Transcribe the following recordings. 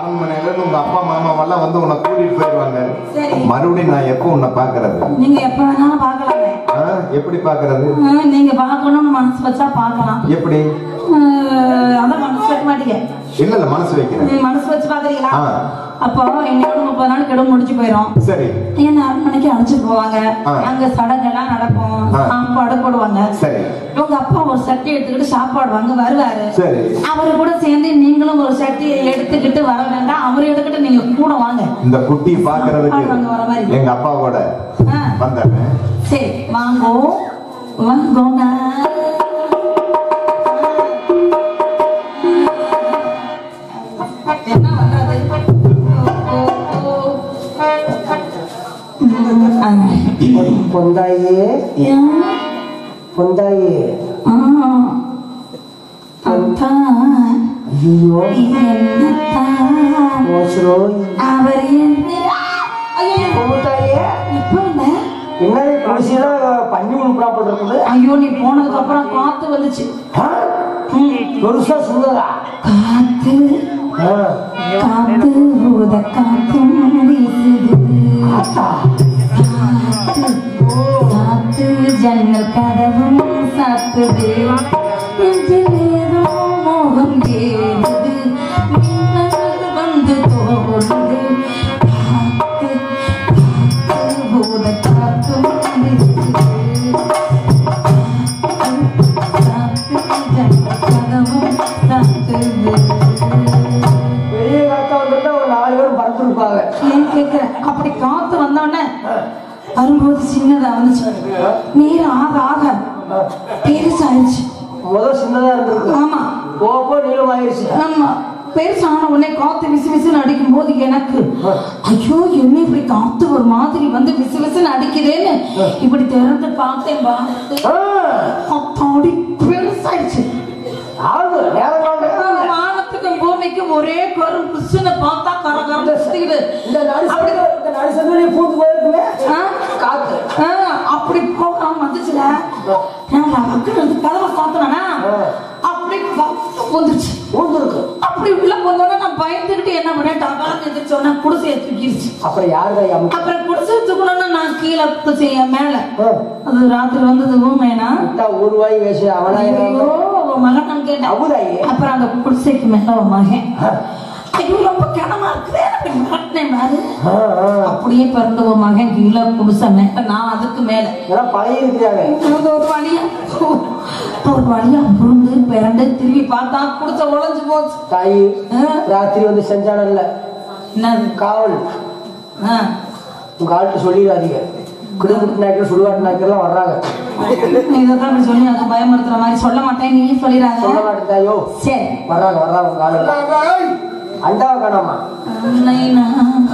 அரண்மனையில இருந்து உங்க அப்பா மாமாவெல்லாம் வந்து உன்னை கூட்டிட்டு போயிடுவாங்க சரி. மறுபடியும் நான் எப்போ உன்னை பாக்குறது நீங்க எப்ப வேணாலும் பார்க்கலாமே ஆ, எப்படி பாக்குறது ஆ, நீங்க பார்க்கணும்னு மனசு வச்சா பார்க்கலாம் எப்படி ஆ, அதான் மனசு வைக்க மாட்டீங்க இல்ல இல்ல மனசு வைக்கிறேன் நீங்க மனசு வச்சு பாக்குறீங்களா ஆ. அப்போ என்னோட முப்பது நாள் கெடு முடிஞ்சு போயிடும் சரி என்ன அரண்மனைக்கு அழைச்சிட்டு போவாங்க ஆ. அங்க சடங்கெல்லாம் நடக்கும் ஆ. சாப்பாடு போடுவாங்க சரி உங்க அப்பா ஒரு சட்டி எடுத்துக்கிட்டு சாப்பாடு வாங்க வருவாரு சரி அவரு கூட சேர்ந்து நீங்களும் ஒரு சட்டியை எடுத்துக்கிட்டு வர வேண்டாம் அவரு எடுத்துக்கிட்டு நீங்க கூட வாங்க இந்த குட்டி பாக்குறதுக்கு வாங்க, வர மாதிரி. எங்க அப்பாவோட ஆ. வந்தாங்க சரி வாங்கோ வாங்கோங்க என்ன பண்றது பொந்தாயே பொந்தாயே ஐயோ மோசரோ அவர் என்ன ஐயோ பொந்தாயே இப்ப என்ன என்னது குடிசையில பண்ணி உழுப்புறாப்பல் இருக்குது ஐயோ நீ போனதுக்கு அப்புறம் காத்து வந்துச்சு ஆ? பெருசா சின்னதா காத்து ஆ. காத்து ஊத காத்தும் வீசுது ஆத்தா. காத்து காத்து ஜன்னல் கதவும் சாத்துது நெஞ்சில் ஏதோ மோகம் ஏறுது மின்னல் வந்து தோன்றுது காத்து காத்து ஊத காத்தும் வீசுது பெரிய காத்தா வந்துட்டா ஒரு நாலு பேர் பறந்துருப்பாங்க ஏன் கேக்குற? அப்படி காத்து வந்தோடனே வரும்போது சின்னதா வந்துச்சு நீர் ஆக ஆக பெருசாயிருச்சு முதல் சின்னதா இருந்திருக்கு ஆமா போப்போ நீளமாயிருச்சு ஆமா பெருசான உடனே காத்து விசு விசுன்னு அடிக்கும் போது எனக்கு ஐயோ என்ன இப்படி காத்து ஒரு மாதிரி வந்து விசு விசுன்னு அடிக்குதேன்னு இப்படி திறந்து பார்த்தேன் பார்த்து ஆ. அத்தாடி பெருசாயிடுச்சு ஆகுது நேரம் காலம் வானத்துக்கும் பூமிக்கும் ஒரே கரும் புசுன்னு பார்த்தா கர கரம் சுத்திக்கிட்டு இந்த நாடு சந்தை- இந்த நாடு சந்தையிலே பூந்து போயிருக்குமே ஆ? காத்து ஆ, அப்படி போகாம வந்துச்சுல நான் மக்கள் வந்து கதவை சாத்தினா அப்படி காத்து வந்துருச்சு பூந்துருக்கு அப்படி உள்ள போனோட நான் பயந்துகிட்டு என்ன பண்ணேன் டபால் எந்திரிச்சோன்னா குடிசையை தூக்கிருச்சு அப்புறம் யாருதான் அம்மா அப்புறம் குடிசை தூக்கணும்னா நான் கீழே குடிசைய மேல ஆ. அது ராத்திரி வந்தது ஊமைனா விட்டா ஒரு வாய் வேசி அவனா ஐயோ உன் மகன் கேட்டேன் அபுதாயி அப்புறம் அந்த குடிசைக்கு மேல உன் மகன் ஐயோ ரொம்ப கிணமா இருக்குதே அப்படி மாட்டினேன் பாரு ஆ, ஆ. அப்படியே பிறந்த உன் மகன் கீழே குடிசை மேல நான் அதுக்கு மேல இதெல்லாம் பழைய இருக்கிறாங்க அது ஒரு வழியா ஒரு வழியா புருண்டு பிறண்டு திரும்பி பார்த்தா குடிசை உழைஞ்சு போச்சு தாய் ஆ? ராத்திரி வந்து செஞ்சானல்ல என்னது காவல் ஆ. உங்க ஆள்கிட்ட சொல்லிடாதீங்க குடும்பத்து நாய்க்கர் சுடுகாட்டு நாய்க்கர்லாம் வர்றாங்க நீ இதைத்தான் இப்படி சொல்லி அது பயமுறுத்துற மாதிரி சொல்ல மாட்டேன் நீ சொல்லிடாத சொல்ல மாட்டேன் தாயோ சரி வர்றாங்க வர்றாங்க உங்க ஆளு அண்டாவை காணாமா உன்னை நான்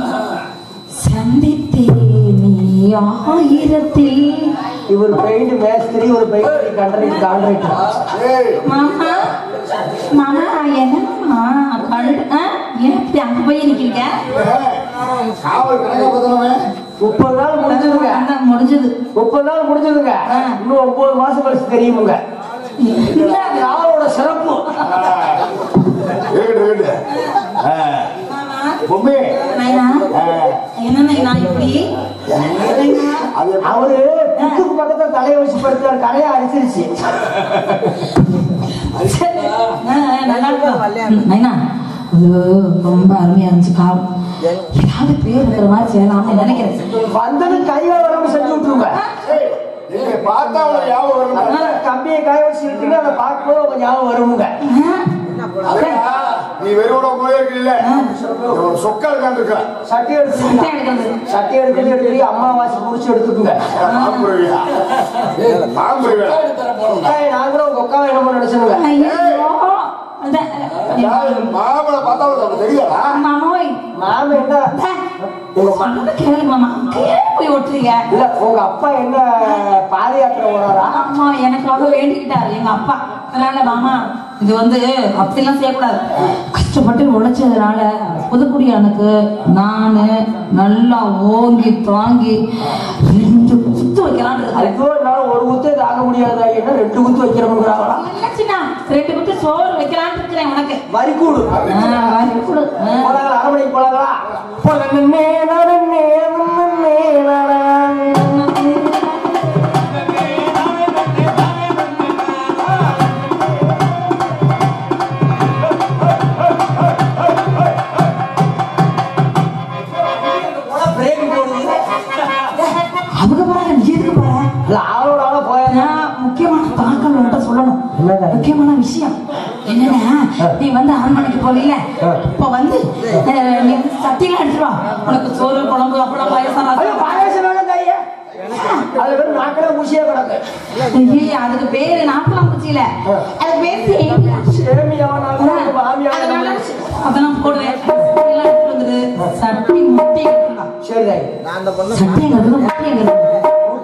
சந்தித்தேன் நீ ஆயிரத்தில் இவர் பெயிண்ட் மேஸ்திரி ஒரு பெயிண்ட் கண்டரைட் கான்ட்ராக்டர் மாமா மாமா என்னம்மா கண்டு ஆ? ஏன் இப்படி அங்க போய் நிக்கிறீங்க காவல் கணக்க பத்திரமே முப்பது நாள் முடிஞ்சதுங்க அதான் முடிஞ்சது முப்பது நாள் முடிஞ்சதுங்க ஆ. இன்னும் ஒன்பது மாசம் கழிச்சு தெரியுமுங்க இல்ல, இது ஆளோட சிறப்பு இருக்கட்டும் இருக்கட்டும் ஆ, மாமா பொம்மி நைனா ஆ, என்ன நைனா இப்படி நைனா, அது அவரு புத்துக்கு பக்கத்துல தலையை வச்சு படுத்தாரு தலையை அடிச்சிருச்சு சரி. ஆ, ஆ, நல்லா இருக்கா? ம், நைனா அது ரொம்ப அருமையா இருந்துச்சு காலம் ஏதாவது பேர் இருக்கிற மாதிரி செய்யலாம்னு நினைக்கிறேன் வந்தது கையில வரவு செஞ்சு விட்டுருங்க ஏய், நீங்க பார்த்தா அவனுக்கு ஞாபகம் வரணும் அதனால கம்பியை காய வச்சு இருக்கீங்க அதை பார்க்கும்போது உங்க ஞாபகம் வருமுங்க அதையா, நீ வெறும் கூட இருக்கீல்ல ஒரு சொக்கா இருக்கான்னு இருக்கா சட்டி எடுத்து சட்டை எடுக்கிறது சட்டி எடுக்கிறது எடுத்து அம்மாவாசி முடிச்சு எடுத்துக்குங்க பாம்பு விழா பாம்பு விழா உட்காய் நாங்களும் உங்க உட்காவை என்ன நினைச்சுங்க ஐயோ அதான், மாமலை பார்த்தா அவனுக்கு தெரியாதா மாமோய் மாம என்ன உங்க மா- சொன்னதை கேளு மாமா கீழே போய் ஒட்டுறீங்க இல்ல உங்க அப்பா என்ன பாத யாத்திரை போறாரா அம்மா எனக்காக வேண்டிக்கிட்டாரு எங்க அப்பா அதனால மாமா இது வந்து அப்படிலாம் செய்யக்கூடாது கஷ்டப்பட்டு உழைச்சதுனால புதுக்குடியானுக்கு நானு நல்லா ஓங்கி தாங்கி ரெண்டு குத்து வைக்கலாம்னு இருக்கிறேன் ஐயோ என்னால ஒரு குத்தே தாங்க முடியாது என்ன ரெண்டு குத்து வைக்கிறோம்ங்கிறாங்களா என்ன சின்ன ரெண்டு குத்து சோறு வைக்கலாம்னு இருக்கிறேன் உனக்கு வரி கூடு ஆ, வரி கொடு. ஆ. போனாங்களா? அரை என்னடா? முக்கியமான விஷயம் என்னன்னா நீ வந்து அரண்மனைக்கு போகல இப்ப வந்து அஹ், நீ வந்து சட்டியெல்லாம் எடுத்துட்டு வா உனக்கு சோறு குழம்பு அப்பளம் வயசான ஐயோ பாயாசம் வேணும் கையே அது வெறும் நாக்கடா ஊசியா கிடக்கு ஐயே, அதுக்கு பேரு நாப்பலாம் பூச்சியில அதுக்கு பேரு சேமியா. சேமியாவா நாக்கடா மாமியாவா அதனால அதெல்லாம் போடுவேன் எல்லாம் எடுத்துட்டு வந்துரு சட்டி முட்டி எடுத்துட்டு வா. சரி தாய் சட்டி எங்க இருக்குது முட்டி எங்க இருக்குது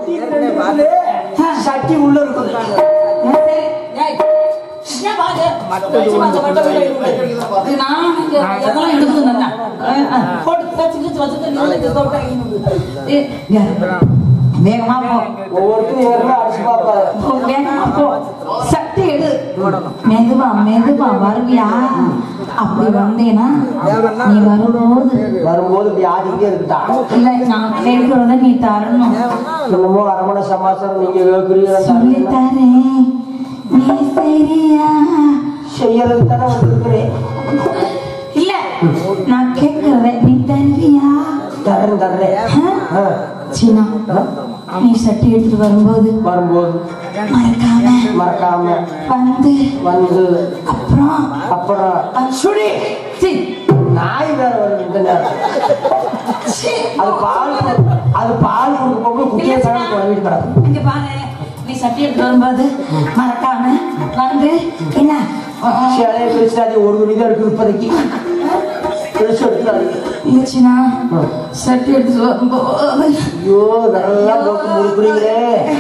சட்டி உள்ள இருக்குது ஏன் சரி? ஏய், ஏன் பாரு? வச்சு பாரு, வட்ட வட்ட இருக்கு. இது நான் இங்க எதெல்லாம் எடுக்குது நல்லா. அஹ், அஹ், போட்டு தேய்ச்சி கிழிச்சு வச்சுட்டு நீ வந்து இதை விட்டா இங்க. ஏய், இங்க. வேகமா போ ஒவ்வொருத்தரும் ஏறுனா அடிச்சு பாப்பாரு போ, வேகமா போ சட்டி எடு மெதுவா மெதுவா வருவியா அப்படி வந்தேனா நீ வரும்போது வரும்போது இப்படி ஆடிக்கிட்டே இருக்குதா இல்ல நான் கேட்கறத நீ தரணும் என்னமோ அரமண சமாச்சாரம் நீங்க கேட்குறீங்க சொல்லி தரேன் நீ சரியா செய்யறது தானே வந்திருக்கிறேன் இல்ல நான் கேட்கறத நீ தருவியா தர்றேன் தர்றேன் ஆ? ஆ, சீனா நீ சட்டி எடுத்துட்டு வரும்போது வரும்போது மறக்காம மறக்காம வந்து வந்து அப்புறம் அப்புறம் சுடி சீ, நாய் வேற வருது இந்த நேரம் சீ. அது பால் கொடு- அது பால் கொடுக்க போகும்போது குட்டியை கிளம்பி குழம்பிட்டு கிடக்கும் இங்க பாரு நீ சட்டி எடுத்துட்டு வரும்போது மறக்காம வந்து என்ன ஆ, ஆ. சேலையை பிரிச்சு அது ஒரு மணி தான் இருக்கு இப்போதைக்கு பிரிச்சு எடுத்துறாரு இல்லச்சுனா சட்டி எடுத்துட்டு வரும்போது ஐயோ நல்லா போட்டு முழுக்குறீங்களே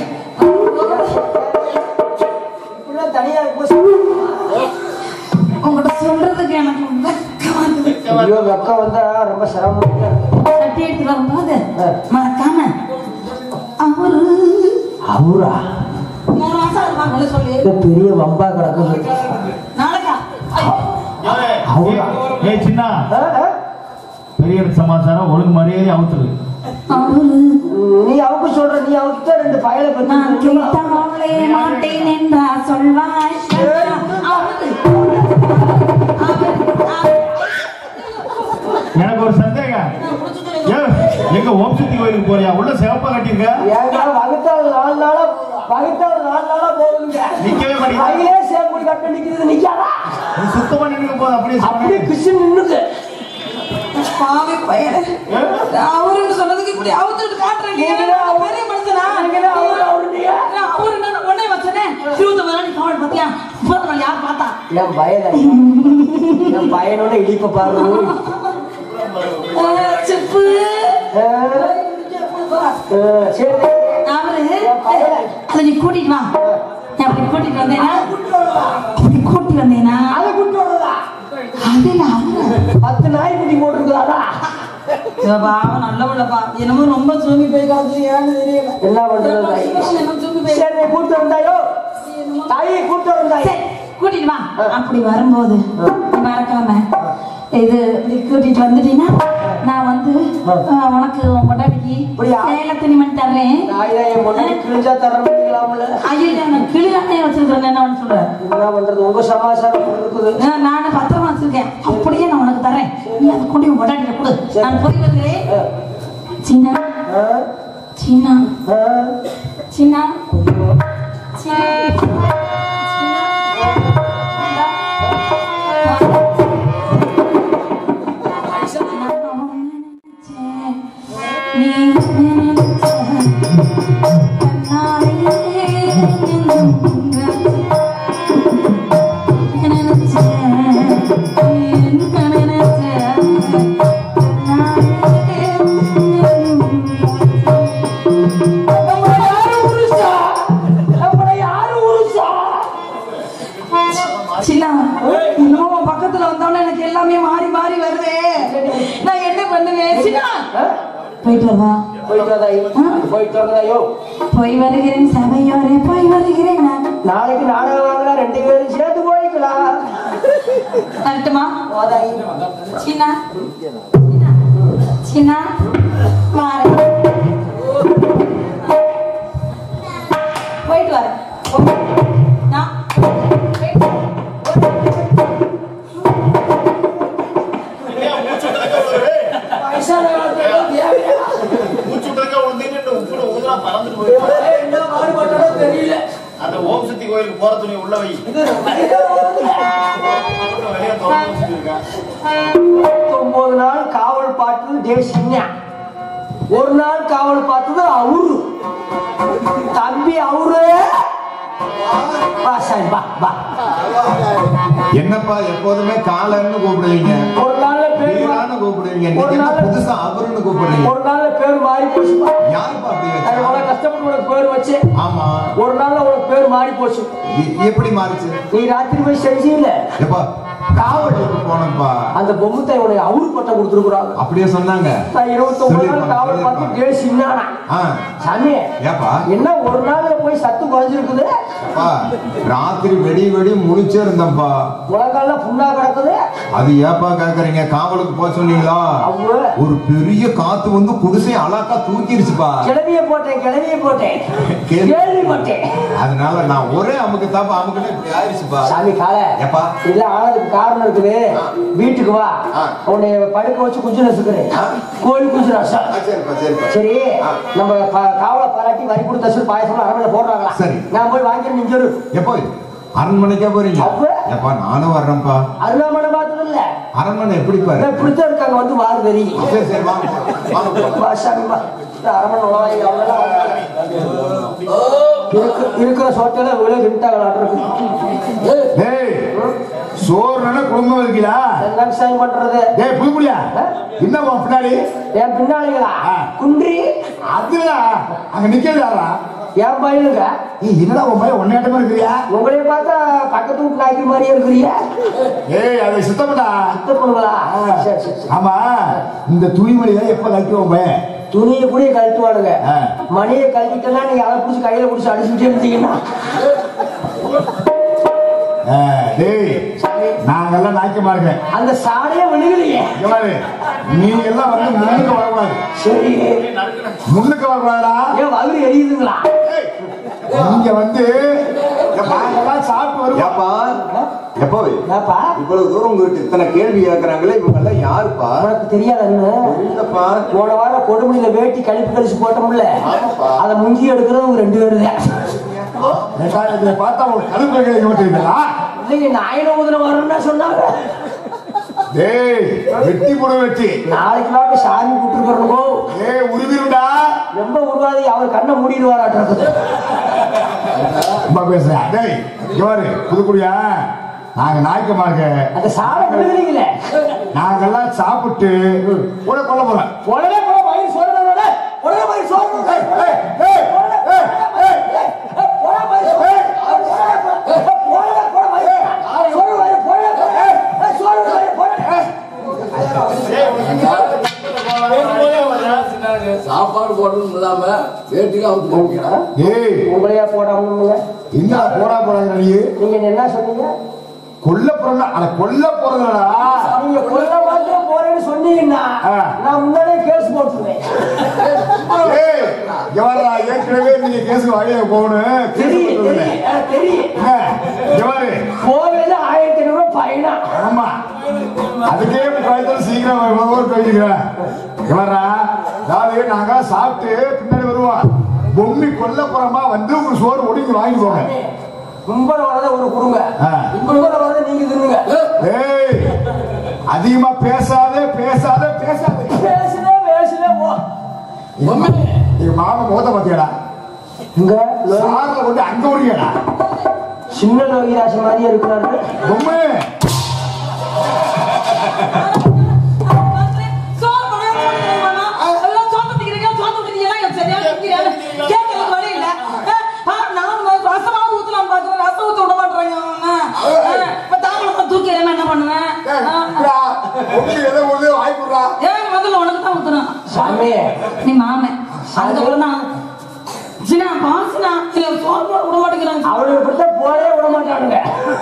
இப்படிலாம் தனியா இருக்கும்போது உங்கள்கிட்ட சொல்றதுக்கு எனக்கு வெக்கமா இருக்குது. ஐயோ வெக்கம் வந்தா ரொம்ப சிரமமா இருக்கு சட்டி எடுத்துட்டு வரும்போது மறக்காம அவரு அவரா மூணு மாசம் இருப்பாங்கன்னு சொல்லி இந்த பெரிய வம்பா கிடக்குது நாளைக்கா அவரா ஏய் சின்ன ஆ, ஆ? பெரிய சமாச்சாரம் ஒழுங்கு மரியாதை அவுத்துரு அவரு நீ அவங்க சொல்ற நீ அவங்க ரெண்டு பயலை நான் பத்தி கேட்டவளே மாட்டேன் என்றா சொல்வாய் அவரு அவரு, அவரு. எனக்கு ஒரு சந்தேகம் ஏய், எங்க ஓம் சக்தி கோயிலுக்கு போறியா உள்ள சிவப்பா கட்டியிருக்க ஏங்க வகுத்தால் நாலு நாளா வகுத்தால் நாலு நாளா போகுதுங்க நிக்கவே மாட்டேங்குது கையிலே சேப்படி கட்ட நிக்கிறது நிக்காதா நீ சுத்தமா நின்னுக்க போது அப்படியே அப்படியே சொன்னேன் கிருஷ்ணன் நின்னுது பாவி பையன் அவருன்னு சொன்னதுக்கு இப்படி அவுத்துட்டு காட்டுறேன் நீங்களே அவரு- பெரிய மனுஷனா நீங்களே அவரு அவருடைய அவரு என்ன உடனே வச்சனே இருபத்தொன்பது நாளைக்கு காவல் பாத்தியா முப்பது நாள் யார் பார்த்தா என் பயல என் பையனோட இடிப்ப பாரு அஹ், செப்பு ஆ, ஆ, சரி அவரு அதை நீ கூட்டிட்டு வா நான் அப்படி கூட்டிட்டு வந்தேனா அப்படி கூட்டி வந்தேனா அதை கூட்டு வர்றதா அது இல்ல அவரு பத்து நாய் குட்டி போட்டுருக்குதாடா இவ பாவம் நல்லவள்ளப்பா என்னமோ ரொம்ப சூமி போய் காலத்துல ஏன்னு தெரியல என்ன பண்றது தாய்? என்னமோ சூமி போய் சரி நீ கூட்டு வந்தாயோ தாயை கூட்டு வந்தாய் சரி, கூட்டிட்டு வா அப்படி வரும்போது நீ மறக்காம இது இப்படி கூட்டிட்டு வந்துட்டீங்கன்னா நான் வந்து அஹ், உனக்கு உன் பொண்டாட்டிக்கு அப்படியா? சேலை துணிமணி தர்றேன் நாய் தான் என் பொண்ணு கிழிஞ்சா தர முடியலாம்ல ஐயோ நான் கிளியானே வச்சிருக்கிறேன் என்ன சொல்றேன் என்ன பண்றது உங்க சமாச்சாரம் இருக்குது அஹ், நான் பத்திரமா வச்சிருக்கேன் அப்படியே நான் உனக்கு தரேன் நீ அதை கொண்டு உன் பொண்டாட்டில கொடு நான் போய் வருகிறேன் சின்ன ஆ, சின்ன ஆ. சின்ன சின்ன நம்மளை யாரு உருசா? நம்மளை யாரு உருசா? சின்ன இன்னும் உன் பக்கத்துல வந்தோன்னே எனக்கு எல்லாமே மாறி மாறி வருதே நான் என்ன பண்ணுவேன் சின்ன ஆ? போயிட்டு வரவா போயிட்டு வந்தாய் போயிட்டு வந்தாயோ போய் வருகிறேன் சபையோரே போய் வருகிறேன் நான் நாளைக்கு நாடகம் வாங்கினா ரெண்டு பேரும் சேர்த்து போய்க்கலாம் வரட்டுமா போதாய். சின்ன சின்ன வாரேன் போயிட்டு வரேன் நான் போயிட்டு வயசான காலத்துல தேவையா? மூச்சு விட்டுருக்க உழுந்தீங்கன்னு உப்புல ஊதுனா பறந்துட்டு போயிடும் என்ன பாடுபட்டனோ தெரியல அந்த ஓம் சக்தி கோயிலுக்கு போற துணி உள்ள வை வெளியே திறந்து வச்சுட்டு இருக்க. ஒன்பது நாள் காவல் பார்த்தது தேசிங்க ஒரு நாள் காவல் பார்த்தது அவரு தம்பி அவரு வா சாமி வா வா என்னப்பா எப்போதுமே காலன்னு கூப்பிடுவீங்க ஒரு நாள்ல பேர் மா- வீரான்னு கூப்பிடுவீங்க ஒரு இன்னைக்கு என்ன நாள் புதுசா அவருன்னு கூப்பிடுறீங்க ஒரு நாள்ல பேர் மாறி போச்சுப்பா யாருப்பா அப்படி அது வச்சா உனக்கு கஷ்டப்பட்டு உனக்கு பேர் வச்சு ஆமா ஒரு நாள்ல உனக்கு பேர் மாறி போச்சு எ- எப்படி மாறிச்சு நீ ராத்திரி போய் செஞ்சீல எப்பா காவலுக்கு போனப்பா அந்த பொம்முத்தை உனக்கு அவரு பட்டம் கொடுத்துருக்குறாங்க அப்படியே சொன்னாங்க நான் இருபத்தொன்பது நாள் சொல்லிருப்பாங்க, காவல் பார்த்து சொல்லிருப்பாங்க. தேசிங்கன்னா ஆ, சாமி ஏப்பா என்ன ஒரு நாள்ல போய் சத்து குறைஞ்சிருக்குது அப்பா ராத்திரி வெடி வெடி முழிச்சே இருந்தேன்ப்பா உலகெல்லாம் புண்ணா கிடக்குது அது ஏப்பா கேக்குறீங்க காவலுக்கு போக சொன்னீங்களா அவங்க ஒரு பெரிய காத்து வந்து குடிசை அழகா தூக்கிருச்சுப்பா கிளவிய போட்டேன் கிளவிய போட்டேன் கேள்வி- கேள்விப்பட்டேன் அதனால நான் ஒரே அமுக்கு தாப்பா அமுக்குன்னு இப்படி ஆயிடுச்சுப்பா சாமி கால எப்பா? இல்ல ஆனதுக்கு காரணம் இருக்குது வீட்டுக்கு வா ஆ. உன்னை படுக்க வச்சு குஞ்சு நசுக்கிறேன் ஆ. கோழி குஞ்சு ரசம் ஆ, சரிப்பா சரிப்பா சரி ஆ. நம்ம ப- காவலை பாராட்டி வரி கொடுத்த சொல்லி பாயசம் அரவணை போடுறாங்களா சரி. நான் போய் வாங்கிக்கிறேன் நீங்க சொல்லு எப்போ அரண்மனைக்கா போறீங்க அப்ப? எப்பா நானும் வர்றேன்ப்பா அருணாமலை பார்த்தது இல்ல அரண்மனை எப்படி பாரு இப்படித்தான் இருக்காங்க வந்து வாரு தெரியும் சரி சரி வாங்க வாங்க போலாம். வா சாமி வா இந்த அரமணை உலகாய் அவங்கெல்லாம் இருக்கு- இருக்கிற சோட்டெல்லாம் விலை விட்டாங்களாட்டு டேய் சோறுனா குடும்பம் இருக்கீங்களா என்ன சாமி பண்றது டேய் புதுப்புடியா என்ன உன் பின்னாடி என் பின்னாளிகளா ஆ. குன்றி அதுடா அங்க நிக்கிறது யாரா என் பையனுங்க ஏய் என்னடா உன் பையன் ஒன்னேட்டமா இருக்கிறியா உங்களைய பார்த்தா பக்கத்து வீட்டு நாய்க்கு மாதிரியே இருக்கிறீங்க ஏய் அதை சுத்தம்டா அத்தை பொண்ணுங்களா சரி சரி சரி ஆமா இந்த துணிமணியை எப்ப தைக்க உன் பையன் துணியை கூட கழட்டுவானுங்க ஆ. மணியை கழட்டிட்டா நீங்க அதை பிடிச்சி கையில பிடிச்சி அடிச்சுட்டே இருந்தீங்கன்னா ஆ, டேய் நாங்கெல்லாம் நாய்க்கமா இருக்கேன் அந்த சாடையே விழுகலையே இங்க பாரு நீங்க எல்லாம் வந்து முன்னுக்கு வரக்கூடாது சரி முன்னுக்கு வரக்கூடாதா ஏன் வயிறு எரியுதுங்களா நீங்க வந்து நாங்கெல்லாம் சாப்பிட்டு வருவோம் ஏப்பா எப்போ ஏப்பா இவ்வளவு தூரம் உங்ககிட்ட இத்தனை கேள்வி கேக்குறாங்களே இவங்க எல்லாம் யாருப்பா உனக்கு தெரியாதுன்னு இல்லப்பா போன வாரம் கொடுமணியில வேட்டி கழிப்பு கழிச்சு போட்டோம்ல ஆமாப்பா. அதை முங்கி எடுக்கிறவங்க ரெண்டு பேரும் தான் ஏப்பா, இதை பார்த்தா ஒரு கருப்பு கிடைக்க மாட்டேங்குதா இல்லைங்க நாயில உதிர வரணும்னா சொன்னாங்க டேய் வெட்டி போட வெட்டி நாளைக்கு நாட்டு சாமி கூப்பிட்டுருக்கோ ஏய் உருவிருடா ரொம்ப உருவாதி அவர் கண்ணை மூடிடுவாராட்டு இருக்குது ரொம்ப பேசுறேன் டேய் இங்க பாரு புதுக்குடியா நாங்க நாய்க்கமா இருக்க அந்த சாலை விழுகிறீங்களே நாங்கெல்லாம் சாப்பிட்டு கூட கொல்ல போறோம் உடனே கூட வயிறு சோறுனோட உடனே வயிறு சோறுனோட ஏய், ஏய், ஏய், ஏய், ஏய். சாப்பாடு போடணும் இல்லாம வேட்டிக்கு அவுத்து போட்டீங்க ஏய் உங்களையா போடாம என்ன போடா போறாங்க நீ நீங்க என்ன சொன்னீங்க கொல்ல போறா அட கொல்ல போறதுடா நீங்க கொல்ல மாத்திரம் போறேன்னு சொன்னீங்கன்னா ஆ. நான் முன்னாடியே கேஸ் போட்டுருவேன் ஏய் எவரா ஏற்கனவே நீங்க கேஸுக்கு வகையில போகணும் கேஸ் தெரியும் போட்டுருங்க. தெரியும் எனக்கு தெரியும் என்ன? இங்க பாரு கோவையில ஆயிரத்தி ஐநூறு ரூபாய் பயனா ஆமா அதுக்கே பயத்தில் சீக்கிரம் எவ்வளவு போயிருக்கிறேன் இவரா அதாவது நாங்க சாப்பிட்டு பின்னாடி வருவோம் பொம்மி கொல்லப்புறமா வந்து ஒரு சோறு ஒடுங்கி வாங்கி போங்க கும்பல வரத ஒரு குடுங்க ஆ. கும்பல வரத நீங்க தின்னுங்க ஏய் அதிகமா பேசாதே பேசாதே பேசாதே பேசுதே பேசுதே போ எங்க மாமா முகத்தை பாத்தியாடா இங்க லோ- சாரில் கொண்டு அங்க ஓடியாடா சின்ன லோகிராசி மாதிரியே இருக்கிறாரு பொம்மை சோறு படம் போடுறீங்களா? எல்லாம் சோறு திங்கிறீங்க, சோறு திங்கிறீங்க, எனக்கு சரியா திங்கிறீங்க. கேட்கறதுக்கு வழி இல்ல. அஹ், அஹ், நான் வந்து ரசமாவது ஊத்தலாம்னு பார்க்கிறேன், ரசம் ஊத்த விட மாட்றாங்க அவங்க. அஹ், இப்ப தாம்பூலத்தை தூக்கி எறியாம என்ன பண்ணுவேன்? ஏய், அஹ், இப்படா, பொம்மி எதை போது வாய் போடுறா ஏன் முதல்ல உனக்கு தான் ஊத்துறேன். சாமி நீ மாமன். அதுக்கப்புறம் நான் சின்ன பாசுனா இல்ல சோறு போட விட மாட்டேங்கிறாங்க அவளுக்கு இப்படித்தான் போடவே விட மாட்டானுங்க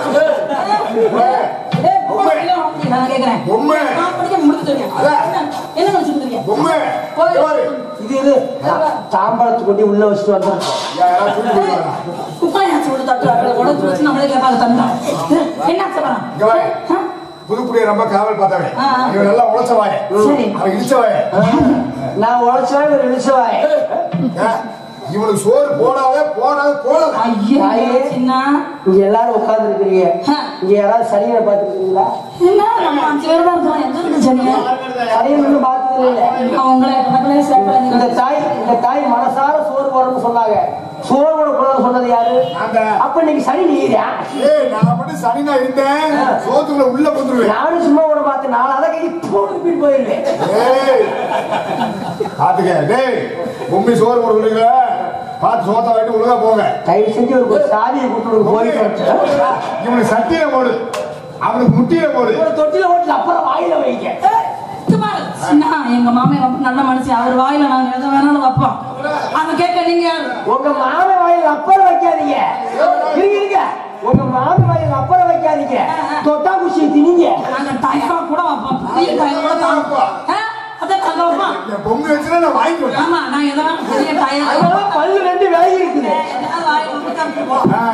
ஏய், பொம்மை, இல்ல, உனக்கு நான் கேட்கிறேன். பொம்மை. நான் படிக்க முடிச்சுட்டேன். அதான். என்ன நினைச்சுட்டு பொம்மை போய். இங்க பாரு. இது இது தா- தாம்பாளத்து கொட்டி உள்ள வச்சுட்டு வந்தோம் யாராவது தூக்கி போடுவாரா? துப்பாக்கி போட்டு தட்டுறாங்க உடச்சு வச்சு நம்மளே கேட்பாங்க தந்தா என்ன சொல்றான் இங்க பாரு. புதுக்குடிய ரொம்ப காவல் பார்த்தவன் ஆ, ஆ. இவன் நல்லா உழைச்ச வாய சரி. அவன் இடிச்ச வாய நான் உழைச்சவன் இவர் இழிச்சவாய் இவனுக்கு சோறு போடாத போடாத போடாத ஐயோ தாயே. சின்ன இங்க எல்லாரும் உட்கார்ந்து இருக்கிறீங்க ஆ. இங்க யாராவது சனியனை பாத்துருக்கீங்களா என்ன நம்ம அஞ்சு பேர் தான் இருக்கோம் எங்க இருந்து சொன்னீங்க சனியன் ஒன்றும் பார்த்தது இல்லை உங்களை கணக்குலயே இந்த சேர்க்கல தாய் இந்த தாய் மனசார சோறு போடணும்னு சொன்னாங்க சோறு போடக்கூடாதுன்னு சொன்னது யாரு அந்த அப்ப இன்னைக்கு சனி நீரா ஏய் நான் மட்டும் சனினா இருந்தேன் சோத்துக்குள்ள உள்ள வந்துருவேன் நானும் சும்மா கூட பார்த்து நாலு அதை கட்டி போட்டு போயிருவேன் ஏய் பாத்துக்க டேய் உண்மை சோறு போடுறீங்க பார்த்து சோத்த வாங்கிட்டு ஒழுங்கா போங்க தயவு செஞ்சு ஒரு ஒரு சாதியை கொடுத்து போயிட்டு வச்சு இவனுக்கு சட்டியில போடு அவனுக்கு முட்டியில போடு ஒரு தொட்டில ஓட்டு அப்புறம் வாயில வைக்க சின்ன எங்க மாமியார் ரொம்ப நல்ல மனுஷன் அவர் வாயில நாங்க எதை வேணாலும் வைப்போம் அதை கேட்க நீங்க யாரு உங்க மாமன் வாயில அப்புறம் வைக்காதீங்க இருங்க இருங்க உங்க மாமன் வாயில அப்புறம் வைக்காதீங்க தொட்டா குச்சி திணிங்க நாங்க டயரா கூட வைப்போம் பெரிய டயர் கூட தாங்க அதான் நாங்க வைப்போம் என் பொம்மை வச்சுனா நான் வாங்கிக்குவேன் ஆமா நான் எதை வேணாலும் பெரிய டயர் அதெல்லாம் பல்லு ரெண்டு விலகி இருக்குது ஆ.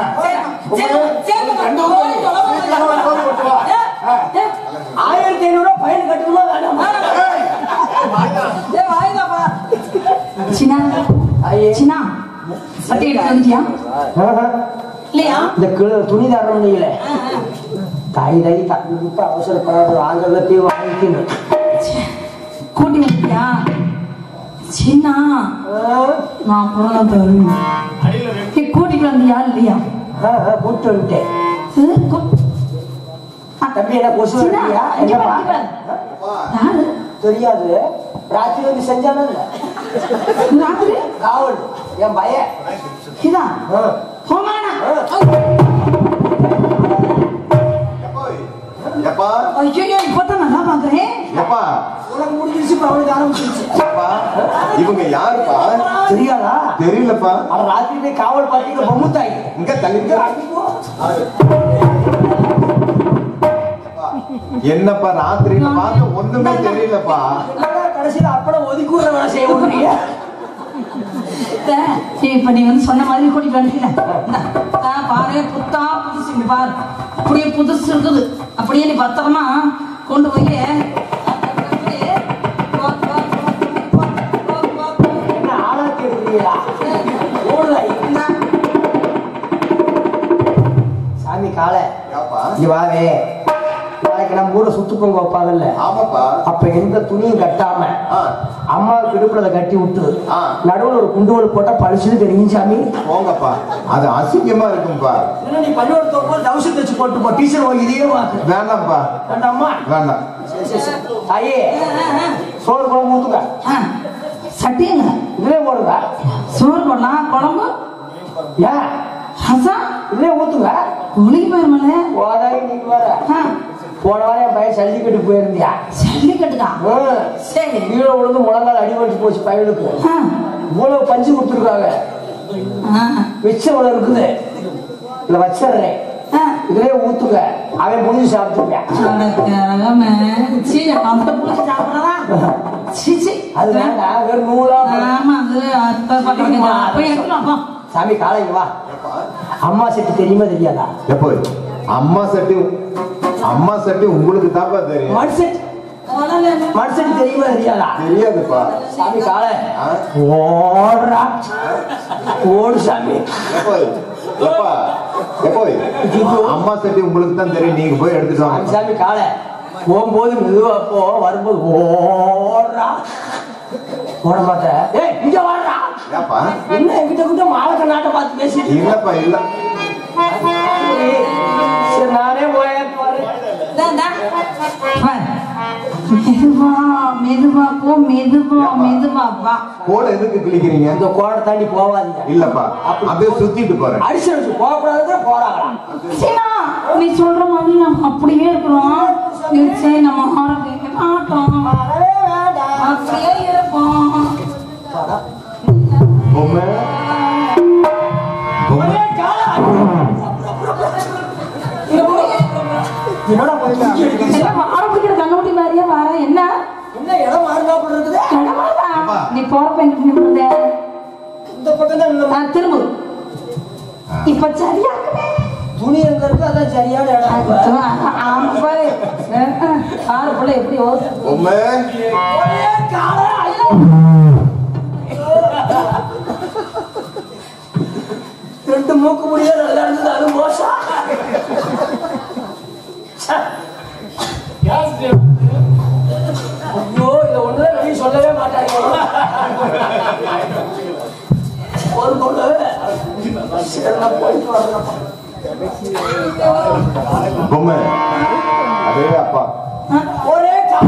ஆயிரத்தி ஐநூறு ரூபாய் பயன் கட்டணுமா வேணாமா சின்ன ஐயே. சின்ன சட்டி எடுத்து வந்துட்டியா ஆஹா. இல்லையா இந்த கிள- துணி தரணும் நீங்கள தாய் தாய் தண்ணி விட்டு அவசரப்படாத ஆங்கிலத்தையும் வாங்கிக்கணும் கூட்டி வந்துட்டியா சின்ன நான் அப்புறம் தான் தருவேன் அடியில ரெண்டு ஏய், கூட்டிட்டு வந்தியா இல்லையா கூட்டு வந்துட்டேன் சரி, கூ- ஆ, தம்பி என்ன கொசு சின்ன, வண்டியா இங்க என்னப்பா பாரு, இங்க பாரு. யாரு தெரியாது ராத்திரி வந்து செஞ்சானே ராத்திரி காவல் என் பையன் இதா ஆ. போமாண்ணா எப்பா ஐயோ இப்பதான் நல்லா பாக்குறேன் எப்பா உனக்கு முடிஞ்சிருச்சு இப்ப அவனுக்கு ஆரம்பிச்சிருச்சு எப்பா இவங்க யாருப்பா தெரியாதா தெரியலப்பா அவன் ராத்திரி போய் காவல் பார்த்து பொம்மு தாய் இங்க தள்ளிட்டு என்னப்பா ராத்திரியில பார்த்து ஒண்ணுமே தெரியலப்பா கடைசியில அப்பட ஒதுக்கி விடுற வேலை செய்ய விடுறீங்க அத்தை, இப்ப நீ வந்து சொன்ன மாதிரி கூட்டிட்டு வந்துட்டீங்க பாரு புத்தா புதுசு இங்க பாரு அப்படியே புதுசு இருக்குது அப்படியே நீ பத்திரமா கொண்டு போய் என்ன ஆளாக்கி எடுக்கிறீங்களா ஓடுதா சாமி காலை ஏப்பா இங்க வாவே நாளைக்கு நம்ம ஊர்ல சுத்து பொங்க வைப்பாங்கல்ல ஆமாப்பா அப்ப எந்த துணியும் கட்டாம ஆ அம்மாவுக்கு இடுப்புல அதை கட்டி விட்டு ஆ. நடுவுல ஒரு குண்டுவல் போட்டா பழிச்சுன்னு தெரியும் சாமி போங்கப்பா அது அசிங்கமா இருக்கும்பா இல்ல நீ பள்ளியோட போது தவசம் தச்சு போட்டு போ டீச்சர் வாங்கி இதையே வாக்கு வேண்டாம்ப்பா வேண்டாமா வேண்டாம் சரி, சரி, சரி. தாயே சோறு குழம்பு ஊத்துங்க சட்டியங்க இதுலயே போடுங்க சோறு போடலாம் குழம்பு ஏன் ரசம் இதுலயே ஊத்துங்க உளிக்கு போயிருமல்ல போதாரி நீங்க வர போன வாரம் என் பையன் ஜல்லிக்கட்டு போயிருந்தியா ஜல்லிக்கட்டுக்கா ம். சரி கீழே விழுந்து முழங்கால் அடிபட்டு போச்சு பையனுக்கு ஆ. இவ்வளவு பஞ்சு கொடுத்துருக்காங்க ஆ. மிச்சம் இவ்வளவு இருக்குது இதுல வச்சிடுறேன் ஆ. இதுலயே ஊத்துங்க அவன் முடிஞ்சு சாப்பிட்டுருக்கேன் அடக்கரகமே. சீ, அந்த புளிச்சு சாப்பிடுறதா? சீ, சீ. அது வேண்டாம் வெறும் நூலா ஆமா, அது அத்தை பக்கத்துல போய் எடுத்துட்டு வா, போ. சாமி காலைங்க வா அம்மா செட்டு தெரியுமா தெரியாதா எப்போ அம்மா சட்டி அம்மா சட்டி உங்களுக்கு தாப்பா தெரியும் மண் செட் மண் செட்டு தெரியுமா தெரியாதா தெரியாதுப்பா சாமி காலை ஆ? ஓடுறா ஓடு சாமி எப்போ எப்பா எப்போ அம்மா சட்டி உங்களுக்கு தான் தெரியும் நீங்க போய் எடுத்துட்டு சாமி வாங்க சாமி காலை போகும்போது மெதுவா போ வரும்போது ஓடுறா ஓட மாட்டேன் ஏய் இங்க வாடுறா ஏப்பா என்ன என்கிட்ட கிட்ட மாலக்க நாட்டை பார்த்து பேசிட்டு இருக்க? இல்லப்பா இல்ல சரி நானே போயேன் பாரு இந்தா, இந்தா. பாரு. மெதுவா மெதுவா போ மெதுவா மெதுவா வா கோடை எதுக்கு கிழிக்கிறீங்க இந்த கோடை தாண்டி போவாதீங்க இல்லப்பா அப்படியே சுத்திட்டு போறேன் அடிச்சு அடிச்சு போகக்கூடாதுன்னு போறாங்களா சீனா, நீ சொல்ற மாதிரி நம்ம அப்படியே இருக்கிறோம் நீ சரி நம்ம யாரும் கேட்க மாட்டோம் வரவே வேண்டாம் அப்படியே இருப்போம் பொம்மை பொம்மை என்னடா போய் தூக்கி அடிக்கிறீங்க? எல்லாம் ஆரம்பிக்கிற கண்ணுக்குட்டி மாதிரியே வர என்ன என்ன இடம் மாறினாப்புல இருக்குது கடவுளா, நீ போறப்ப எங்கிட்ட நின்றுத இந்த பக்கம் தான் இந்த நான் திரும்ப இப்ப சரியா இருக்குமே. துணி எங்க இருக்கு அதான் சரியான இடம் அச்சோ, ஆமா பாரு. அஹ், அஹ், பாரு புள்ள எப்படி ஓடுது. பொம்மை மூக்கு முடிய நல்லா இருந்தது அது மோசம் ச்சே. ஐயோ இதை ஒண்ணுதான் வெளியே சொல்லவே மாட்டாங்க ஒரு பொண்ணு சரி நான் போயிட்டு வரேன்ப்பா பொம்மை அதே அப்பா ஒரே கா-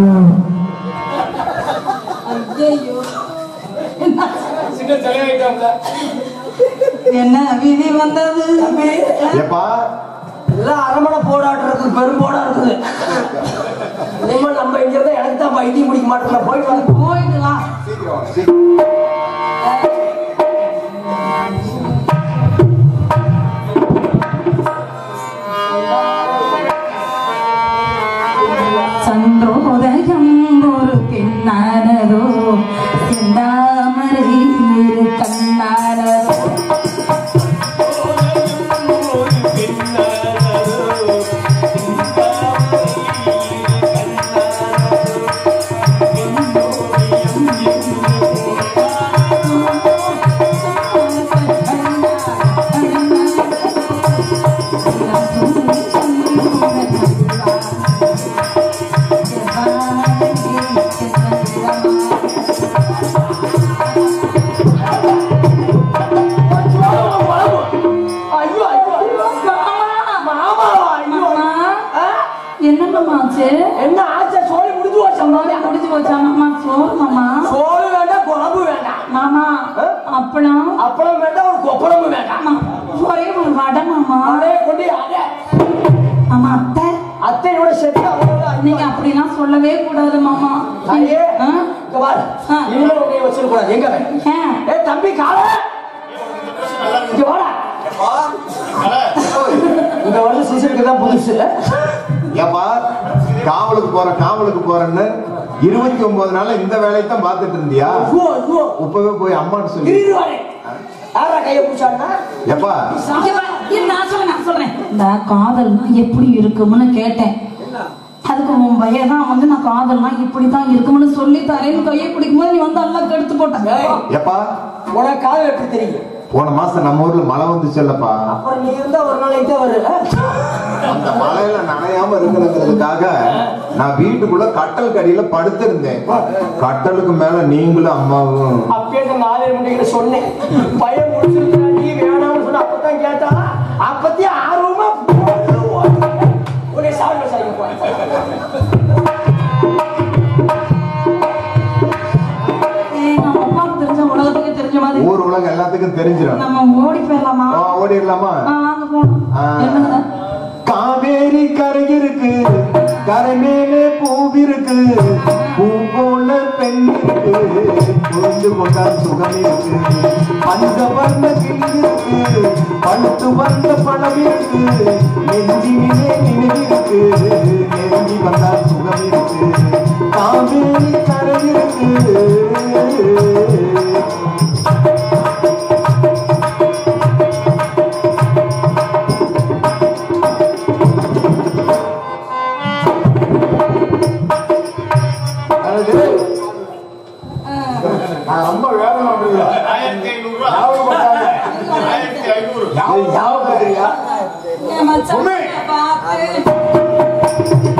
ஐயையோ. சின்ன தலையாயிட்டாப்ல என்ன விதி வந்தது தம்பி ஏப்பா எல்லாம் அரமணை போடாட்டு இருக்குது பெரும் போடா இருக்குது இனிமே நம்ம இங்க இருந்தா எனக்கு தான் வைத்தியம் பிடிக்க மாட்டேன் போயிட்டு வரேன் போயிட்டு வா சீக்கிரம் வாங்க, சீக்கிரம் சந்திரோதயம் ஒரு பெண்ணானதோ செந்தாமரை இரு கண்ணானதோ ஐயோ ஐயோ ஐயோ. மாமா ஐயோ ஆ? என்னம்மா ஆச்சு என்ன ஆச்சா சோழி முடிஞ்சு வச்சோம் முடிஞ்சு போச்சா மாமா சோறு மாமா சோறு வேண்டாம் குழம்பு வேண்டாம் மாமா அப்பளம் அப்பளம் வேண்டாம் ஒரு கொப்பளமும் வேண்டாம் ஆமா, ஒரே ஒரு வடை மாமா அதே கொண்டு அதே ஆமா அத்தை அத்தையோட சேர்த்து அவ்வளவுதான் ஐயோ. நீங்க அப்படிலாம் சொல்லவே கூடாது மாமா தாயே ஆ? இங்க பாரு ஆ. இனிமே உன்னை வச்சிருக்க கூடாது எங்க வை? ஏன்? ஏ தம்பி கால இங்க வாடா இந்த வருஷம் சீசனுக்கு தான் புதுசு ஏப்பா காவலுக்கு போற காவலுக்கு போறேன்னு இருபத்தி ஒன்பது நாள்ல இந்த வேலையை தான் பார்த்துட்டு இருந்தியா ஐயோ ஐயோ இப்பவே போய் அம்மான்னு சொல்லி இரு வாடே யாரா கைய பிடிச்சான்னா ஏப்பா இங்க வா, இரு, நான் சொல்றேன் நான் சொல்றேன் இந்த காதல்னா எப்படி இருக்கும்னு கேட்டேன் அதுக்கு உன் பையன் தான் வந்து நான் காதல்னா இப்படி தான் இருக்கும்னு சொல்லி தரேன்னு கையை பிடிக்கும்போது நீ வந்து எல்லாம் கெடுத்து போட்ட ஏப்பா உனக்கு காதல் எப்படி தெரியும் போன மாசம் நம்ம ஊர்ல மழை வந்துச்சுல்லப்பா அப்புறம் நீ இருந்தா ஒரு நாளைக்கு தான் வரு அந்த மழையில நனையாம இருக்கணுங்கிறதுக்காக நான் வீட்டுக்குள்ள கட்டல் கடியில படுத்திருந்தேன் கட்டலுக்கு மேல நீங்களும் அம்மாவும் அப்பயே இந்த நாலு மணிக்கு சொன்னேன் பையன் முடிச்சிருக்கா நீ வேணாம்னு சொன்ன அப்பதான் கேட்டா அப்பத்தே ஆர்வமா ஒரே சாப்பிட சரிங்க ஏய், நம்ம அப்பாவுக்கு தெரிஞ்ச உலகத்துக்கு தெரிஞ்ச மாதிரி ஊர் உலகம் எல்லாத்துக்கும் தெரிஞ்சிடும் நம்ம ஓடி போயிடலாமா ஆ, ஓடிடலாமா ஆ, வாங்க போகணும் ஆ. என்னங்க காவேரி கரை இருக்கு கரை மேலே பூவிருக்கு பூ போல பெண் இருக்கு புரிந்து கொண்டால் சுகம் இருக்கு அந்த வர்ண கிளி இருக்கு பழுத்து வந்த பணம் இருக்கு நெஞ்சினிலே நினைவிருக்கு நெருங்கி வந்தால் சுகம் இருக்கு காவேரி கரை இருக்கு நான் ரொம்ப வேதனை அப்படிங்களா ஆயிரத்தி ஐநூறு ரூபா ஞாபகப்பட்டாங்க ஆயிரத்தி ஐநூறு ஞாபகப்படுத்துறியா என் மச்சான் உண்மை. பார்த்து.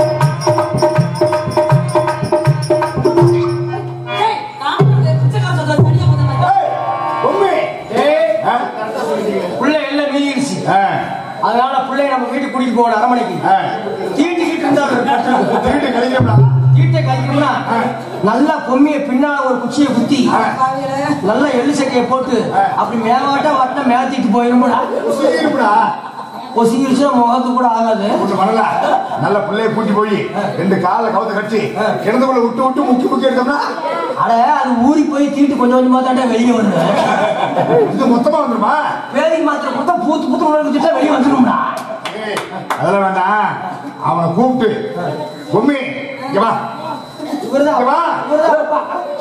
ஏய், காமெடி, பிச்சைக்கார சொல்ற தனியா வந்து நான் ஏய், பொம்மி. ஆ? பிள்ளை எல்லாம் மீறிடுச்சு ஆ, அதனால பிள்ளைய நம்ம வீட்டுக்கு கூட்டிட்டு போகணும் அரமனைக்கு ஆ. தீட்டிக்கிட்டு இருந்தா ஒரு கட்டுறது. திருட்டு கழிக்கிறோம்டா. தீட்டை கழிக்கணும்னா நல்லா பொம்மிய பின்னால ஒரு குச்சியை குத்தி பாவிகளே. நல்லா எள்ளு சக்கையை போட்டு அப்படி மேவாட்ட வாட்டினா மேத்திட்டு போயிருமுடா சீக்கிரம்டா. ஒசிங்கிருச்சுன்னா முகத்துக்கு கூட ஆகாது ஒண்ணு பண்ணல. நல்ல பிள்ளைய கூட்டி போய் ரெண்டு காலை கவுத்த கட்டி கிணத்துக்குள்ள விட்டு விட்டு முக்கி முக்கி எடுத்தோம்னா அட அது ஊறி போய் தீட்டு கொஞ்சம் கொஞ்சமா தாண்டா வெளியே வருது இது மொத்தமா வந்துருமா வேலைக்கு மாத்திரை கொடுத்தா பூத்து பூத்து உணர்ந்துட்டா வெளியே வந்துடும்டா ஏய், அதெல்லாம் வேண்டாம் அவனை கூப்பிட்டு பொம்மி இங்க வா இவர்தான் இங்க வா இவர்தான் அப்பா.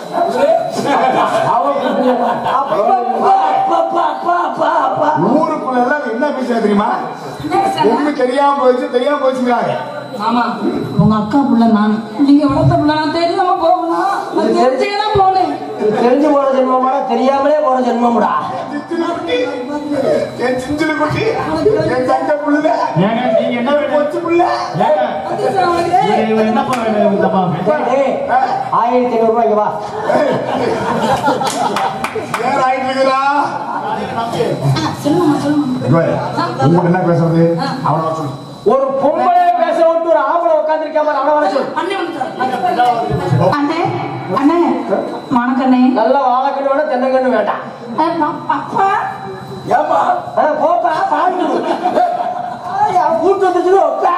அவன் கூப்பிட்டு அப்பா, அப்பா, அப்பா, அப்பா, அப்பா, அப்பா. ஊருக்குள்ள எல்லாம் என்ன பேசுற தெரியுமா என்ன பேசுறாங்க? பொம்மி தெரியாம போயிடுச்சு தெரியாம போச்சுங்கிறாங்க ஆமா உங்க அக்கா புள்ள நான் நீங்க வளர்த்த புள்ள நான் தெரியாம போகலாம் நான் தெரிஞ்சே தான் போனேன் இது தெரிஞ்சு போற ஜென்மமாடா தெரியாமலே போற ஜென்மம்டா என் சிஞ்சிலு குட்டி என் தங்க புள்ள ஏங்க நீங்க என்ன வேணும் கொச்சு புள்ள ஏங்க இவரு- இவரு என்னப்பா வேணும் இந்த அம்மா டேய், ஆயிரத்தி ஐநூறு ரூபாய்க்கு வா ஏன் ஆயிட்டு இருக்கிறா சொல்லுமா சொல்லுமா உங்கள்கிட்ட என்ன பேசுறது அவனை சொல்லு ஒரு பொம்பளை பேச விட்டு ஒரு ஆம்பளை உட்காந்துருக்க மாதிரி அவனை வர சொல்லு அண்ணே வந்துட்டாரு. அண்ணே அண்ணே வணக்கண்ணே நல்ல வாழைக்கண்ணு வேணும் தென்னங்கண்ணு வேண்டாம் அஹ், பா- அப்பா ஏப்பா போப்பா பாட்டு கூட்டு வந்துச்சு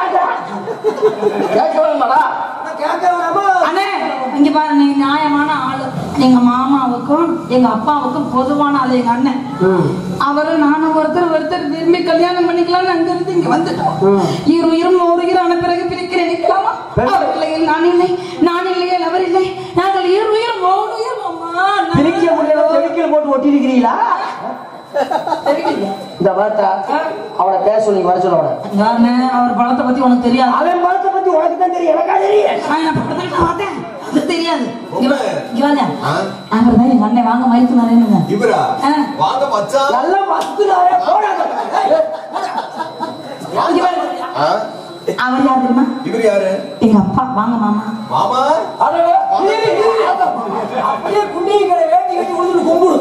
கேட்க வேணாடா கேட்க வேணாமா அண்ணே இங்க பாரு நீ நியாயமான ஆளு எங்க மாமாவுக்கும் எங்க அப்பாவுக்கும் பொதுவான ஆளு எங்க அண்ணன் அவரு நானும் ஒருத்தர் ஒருத்தர் விரும்பி கல்யாணம் பண்ணிக்கலாம்னு அங்க இருந்து இங்க வந்துட்டோம் இரு உயிரும் ஒரு உயிரான பிறகு பிரிக்க நினைக்கலாமா அவர் இல்லையில் நான் இல்லை நான் இல்லையே அவர் இல்லை நாங்கள் இரு உயிரும் ஓர் உயிர் மாமா நான் பிரிக்க முடியல தெளிக்கல் போட்டு ஒட்டி இருக்கிறீங்களா தெரியல. இந்த பார்த்தா அவனை பேச சொல்லி வர சொல்ல அவனை யாருண்ணே, அவர் படத்தை பத்தி உனக்கு தெரியாது அவன் படத்தை பத்தி உனக்கு தான் தெரியும் எனக்கா தெரியும் நான் என்ன படத்தை பார்த்தேன் அது தெரியாது இங்க வா, இங்க வாங்க ஆ? அவர் தான் எங்க அண்ணன் வாங்க மயத்து வரேனுங்க இவரா ஆ. வாங்க மச்சான் நல்லா பத்துனாரே போடாத இங்க வாங்க. ஆ? அவர் யார் தெரியுமா இவர் யாரு எங்க அப்பா வாங்க மாமா மாமா அடே, இரு, இரு. அப்படியே குண்டிகளை வேட்டி கட்டி உழுது கும்பிடு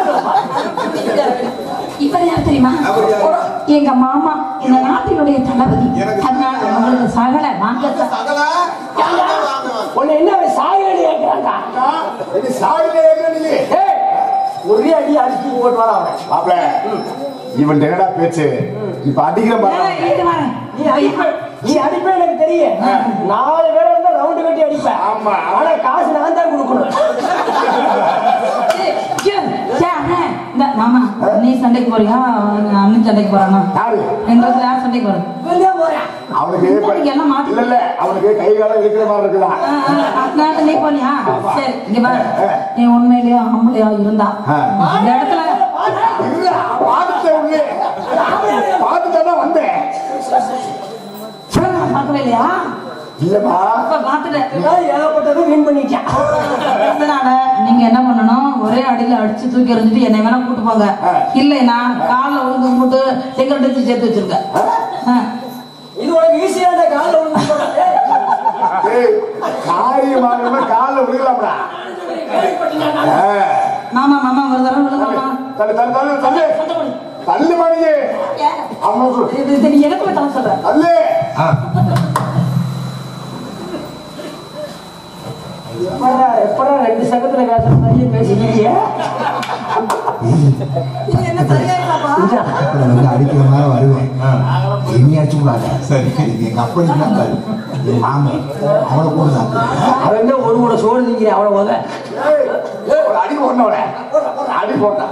இவர் யார் தெரியுமா அவர் யாரு? எங்க மாமா இந்த நாட்டினுடைய தளபதி எனக்கு அதனால உங்களுக்கு சகல வாங்க சகல வாங்க வாங்க வாங்க. உன்னை என்ன அவன் சாயடி கேட்கிறான்டா இது சாவிலே ஏங்க நீ ஏய், ஒரே அடி அடிச்சு போட்டு வர அவன் மாப்ள இவன் என்னடா பேச்சு இப்ப அடிக்கிற பாரு ஏய், வரேன் நீ அடிப்ப நீ அடிப்ப எனக்கு தெரியும் நாலு பேர் இருந்தா ரவுண்டு கட்டி அடிப்பேன் ஆமா. ஆனா காசு நான் தான் கொடுக்கணும் ஏய், ஏய், ஏய், அண்ணே, இந்த மாமா நீ சண்டைக்கு போறியா அண்ணன் சண்டைக்கு போறானா யாரு எங்க இடத்துல யார் சண்டைக்கு போறது வெளியே போறேன் அவனுக்கு இங்க எல்லாம் மாத்தி- இல்ல இல்ல அவனுக்கு கை காலம் இருக்கிற மாதிரி இருக்குதா ஆ, ஆ, அதனால நீ போனியா சரி இங்க பாரு நீ உண்மையிலேயே ஆம்பளையா இருந்தா ஆ. இந்த இடத்துல இல்ல பார்த்துட்டேன் உள்ளே பார்த்துட்டா வந்தேன் நான் பார்க்கவே இல்லையா இல்லம்மா அப்ப பார்த்துட்டேன் ஏதாவது ஏகப்பட்டது வின் பண்ணிட்டான் அதனால நீங்க என்ன பண்ணணும் ஒரே அடியில அடிச்சு தூக்கி எறிஞ்சிட்டு என்னை வேணா கூட்டு போங்க இல்லைன்னா காலில் விழுந்து கும்பிட்டு எங்க எடுத்து சேர்த்து வச்சிருக்க ஆ. இது உனக்கு ஈஸியான கால ஏய் காரியமாக காலில் விழுகலாம்டா ஆ. மாமா மாமா ஒரு தடவை விழுந்தாமா தள்ளு தள்ளு தள்ளு தள்ளு தள்ளு மணியே அவன் சொல்லு இது இது நீ எனக்கு தலை சொல்ற தள்ளு எப்படா எப்படா ரெண்டு சக்கத்துல பேசுற மாதிரியே பேசிக்கிறீங்க இது என்ன சரியா இருக்காப்பா அப்புறம் வந்து அடிக்கிற மாதிரி வருவேன் என்னை அடிச்சு விடாத சரி எங்க அப்பா இருந்தாரு என் மாமன் அவனை கூட தான் அவன் தான் ஒரு கூட சோறு திங்கிறேன் அவனை போத ஏய், ஏய், ஒரு அடி போட்டவன அடி போட்டான்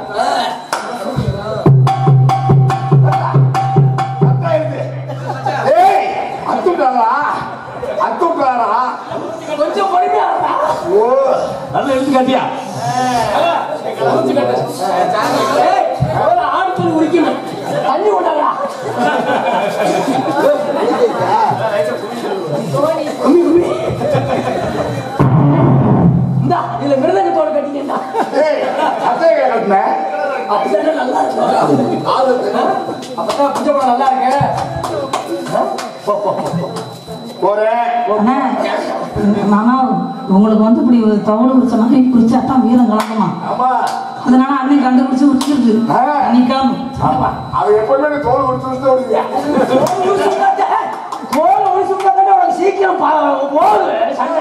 ஏய் அத்துட்டாரா அத்துட்டாரா கொஞ்சம் பொறுமையா இருடா. ஓ நல்ல எடுத்து காட்டியா ஏய், ஒரு ஆடு துணி உரிக்கணும் தண்ணி கொண்டாடா கும்மி, கும்மி. இந்தா, இதுல மிருதங்கத்தோட கட்டிக்கண்டா ஏய் அத்தையை கட்டின அப்படிதானே நல்லா இருக்கும் காது தெரியும். அப்பதான் பிச்சை நல்லா இருக்கு போறேன் அண்ணா மாமா உங்களுக்கு வந்து இப்படி ஒரு தவடு குடிச்ச மாதிரி குடிச்சா தான் வீரம் கலக்குமா ஆமா அதனால அண்ணன் கண்டுபிடிச்சு உடிச்சிருக்கு ஆ. நீ கிளம்பு ஆமா அவன் எப்பவுமே தோல் கொடுத்து கொடுத்து ஓடுவியா தோல் ஒழிச்சு விட்டாதானே உனக்கு சீக்கிரம் பா- போகுது சண்டை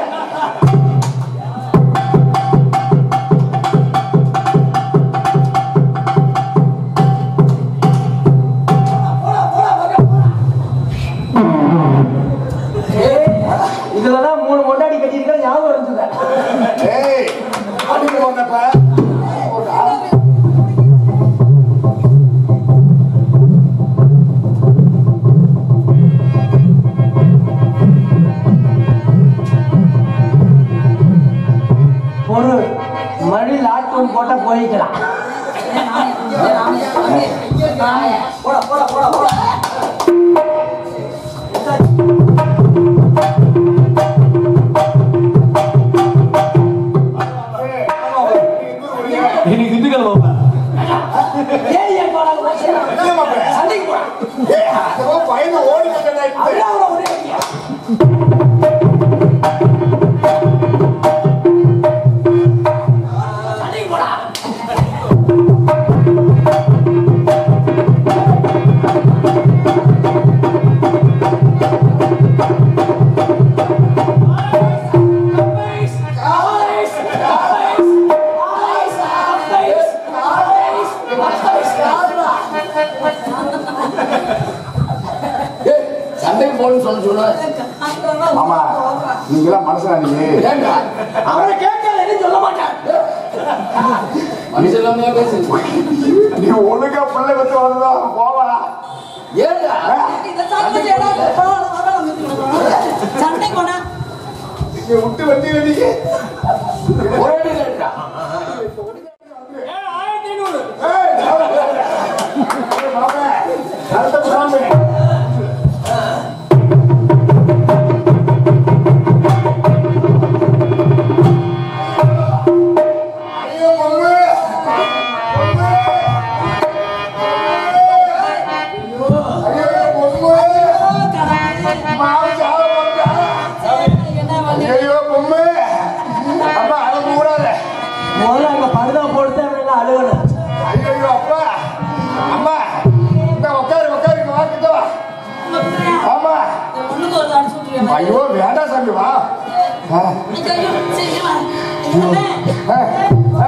ஏய், இதுலதான் மூணு கொண்டாடி கட்டியிருக்கிற ஞாபகம் இருந்தது ஏய் அடிக்க போனப்ப போட்டா ஒரு மணி லாக்டவுன் போட்டா போயிக்கலாம் போடா போடா போடா போடா இன்னைக்கு திண்டுக்கல் போப்பா ஏய் ஏன் போடா போறேன்னு சொல்ல சொல்ல ஆமா நீங்களாம் மனசுல நீங்க ஏண்டா அவனை கேட்காத எதுவும் சொல்ல மாட்டான் மனுஷன் இல்லாம பேசு நீ ஒழுங்கா பிள்ளை வச்சு வந்தா போவாடா ஏண்டா சண்டை போனா நீங்க விட்டு வந்தீங்க நீங்க ஒரே அடி ஏண்டா ஏய், சாமி. ஏய், மாமே. அடுத்த சாமி. ஐயோ, பொண்ணு. பொண்ணு. ஐயோ, பொண்ணு. மாவு சாவ போறா. ஐயோ, பொண்ணு. அம்மா, அழகு கூடாது. முதல்ல அங்க படுதா போட்டு அவன் அழுகணும் ஐயோ அப்பா அம்மா இந்த உட்காரு உட்காரு இங்க வா கிட்ட வா ஆமா ஒண்ணுக்கு ஒரு அடிச்சு விட்டுருவேன் ஐயோ வேண்டாம் சாமி வா ஆ, ஐயோ, சீக்கிரமா. ஆ, ஆ,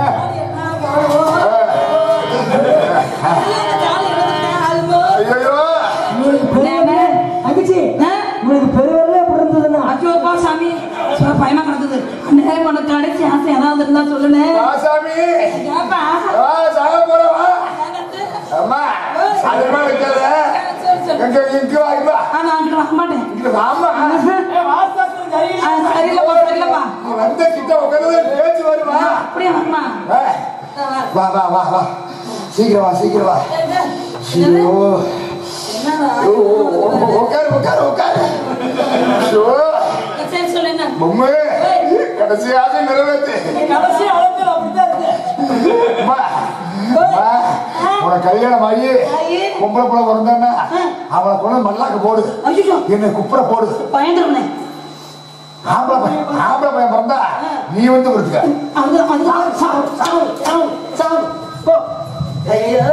ஐயோ இவனுக்கு பெரியவனே தங்கச்சி ஆ? இவனுக்கு பெரியவரே இப்படி இருந்ததுன்னா ஐயோப்பா சாமி சும்மா பயமா கிடக்குது அண்ணே உனக்கு கடைசி ஆசை ஏதாவது இருந்தா சொல்லுனே வா சாமி ஏப்பா ஆசை வா சாக போற வா எனக்கு? அம்மா சாயமா வைக்காத சரி, சரி. எங்க இங்க வா இங்க வா ஆ, நான் அங்கிட்டு வர மாட்டேன் இங்க வாமா ஆ, சரியில்லப்பா சரியில்லப்பா நீ வந்து கிட்ட உட்காந்து பேச்சு வருவா அப்படியே வரமா ஆ, வா வா வா வா சீக்கிரம் வா சீக்கிரம் வா ஐயோ என்னடா ஓ, ஓ, ஓ, உட்காரு உட்காரு உட்காரு ஐயோ சரி சொல்லுங்க பொம்மை கடைசியாக நிறைவேற்று கடைசி அளவுக்கு அப்படித்தான் இருக்கு அம்மா, அம்மா, உனக்கு கல்யாணம் ஆகி பொம்பளை புள்ள பிறந்தான்னா அவளை கொண்டு மல்லாக்க போடு ஐயோ என்னை குப்புற போடு பயந்துருமே ஆம்பளை பையன் ஆம்பளை பையன் பிறந்தா நீ வந்து கொடுத்துக்க அது அது சாவு சாவு சாவு சாவு போ ஐயோ.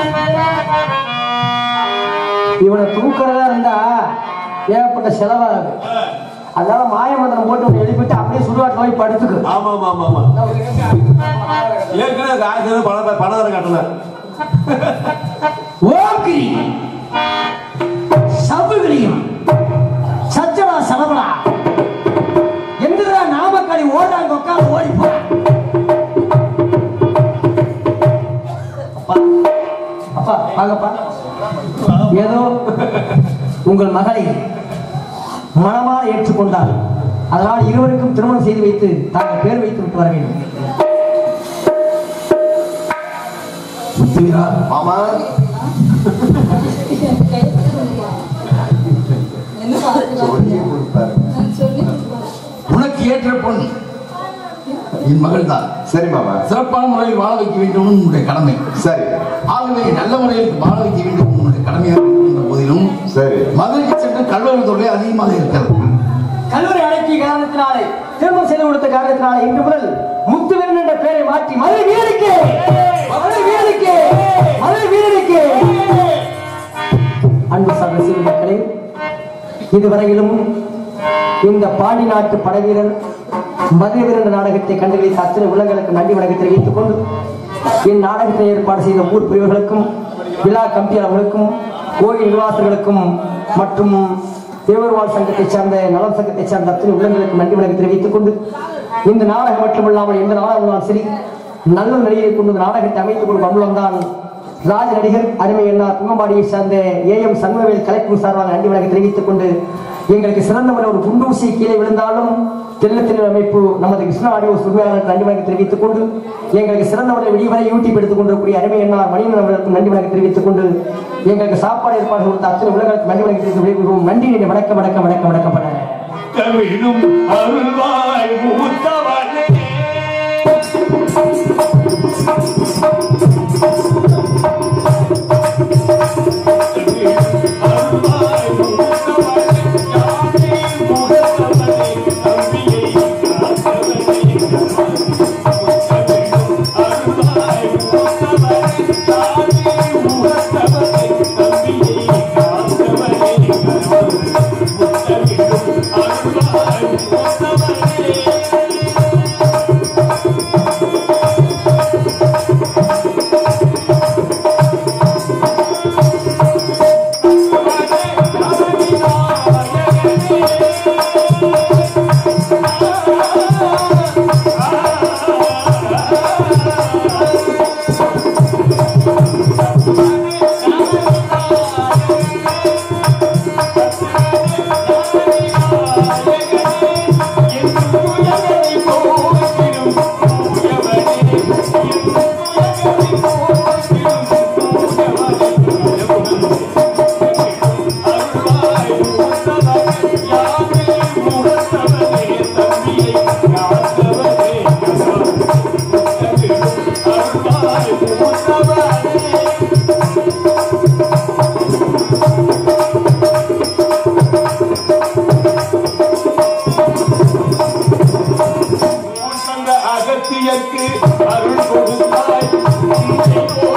இவனை தூக்குறதா இருந்தா ஏகப்பட்ட செலவாகுது அதனால மாயமந்திரம் போட்டு உன்னை எழுப்பிட்டு அப்படியே சுடுகாட்டு போய் படுத்துக்கு ஆமா ஆமா ஆமா ஆமா ஏற்கனவே காய்ச்சல் பண பணம் கட்டல ஓங்கிரி சபுகிரியும் சச்சடா சலவடா எந்திரா நாமக்கடி ஓடாங்க உட்காந்து ஓடி போ அப்பா அப்பா வாங்கப்பா ஏதோ உங்கள் மகளை மனமாற ஏற்றுக்கொண்டார் அதனால் இருவருக்கும் திருமணம் செய்து வைத்து தாங்கள் பேர் வைத்து விட்டு வர வேண்டும் மாமா சொல்லியே கொடுப்பாரு உனக்கு ஏற்ற பொன் என் மகள் தான் சரி மாமா சிறப்பான முறையில் வாழ வைக்க வேண்டும் உன்னுடைய கடமை சரி ஆகவே நல்ல முறையில் வாழ வைக்க வேண்டும் உன்னுடைய கடமையாக இருக்கின்ற போதிலும் சரி மதுரைக்கு சென்று கல்லூரி தொல்லை அதிகமாக இருக்கிறது கல்லூரி அடக்கிய காரணத்தினாலே திருமணம் செய்து கொடுத்த காரணத்தினாலே இன்று முதல் முத்துவீரன் என்ற பெயரை மாற்றி மதுரை வீரனுக்கு மதுரை வீரனுக்கு மதுரை வீரனுக்கு அன்பு சகோதரி மக்களே இதுவரையிலும் இந்த பாண்டி நாட்டு படைவீரர் மதுரை வீரன் நாடகத்தை கண்டுகளித்த அத்தனை உள்ளங்களுக்கு நன்றி வணக்கம் தெரிவித்துக் கொண்டு என் நாடகத்தை ஏற்பாடு செய்த ஊர் பிரிவுகளுக்கும் விழா கம்பியாளர்களுக்கும் கோயில் நிர்வாகர்களுக்கும் மற்றும் தேவர்வாழ் சங்கத்தைச் சார்ந்த நலம் சங்கத்தைச் சார்ந்த அத்தனை உள்ளங்களுக்கு நன்றி வணக்கம் தெரிவித்துக் கொண்டு இந்த நாடகம் மட்டுமல்லாமல் எந்த நாடகம் சரி நல்ல நடிகரை கொண்டு இந்த நாடகத்தை அமைத்துக் கொள்ளும் அம்புலம்தான் ராஜ நடிகர் அருமை என்னார் புங்கம்பாடியை சார்ந்த ஏ எம் சண்முகவேல் கலைக்குழு சார்பாக நன்றி வணக்கம் தெரிவித்துக் கொண்டு எங்களுக்கு சிறந்தவன் ஒரு குண்டூசி கீழே விழுந்தாலும் தெல்லத்தின் அமைப்பு நமது கிருஷ்ணா ஆடியோஸ் உரிமையாளருக்கு நன்றி வணக்கம் தெரிவித்துக் கொண்டு எங்களுக்கு சிறந்தவரை விடிவரை யூடியூப் எடுத்துக் கொண்டிருக்கூடிய அருமை என்னார் மணியன் அவர்களுக்கு நன்றி வணக்கம் தெரிவித்துக் கொண்டு எங்களுக்கு சாப்பாடு ஏற்பாடு கொடுத்த அத்தனை உலகளுக்கு நன்றி வணக்கம் தெரிவித்து விடைபெறுவோம் நன்றி நன்றி வணக்கம் வணக்கம் வணக்கம் வணக்கப்பட தமிழும் அருள்வாய் மூத்தவனே அருள்வாய் மூத்தவனே யானே மூத்தவனே தம்பியை காத்தவனே தமிழும் அருள்வாய் மூத்தவனே யானே மூத்தவனே தம்பியை காத்தவனே முத்தமிழும் அருள்வாய் மூத்தவனே அகத்தியர்க்கு அருள் கொடுத்தாய்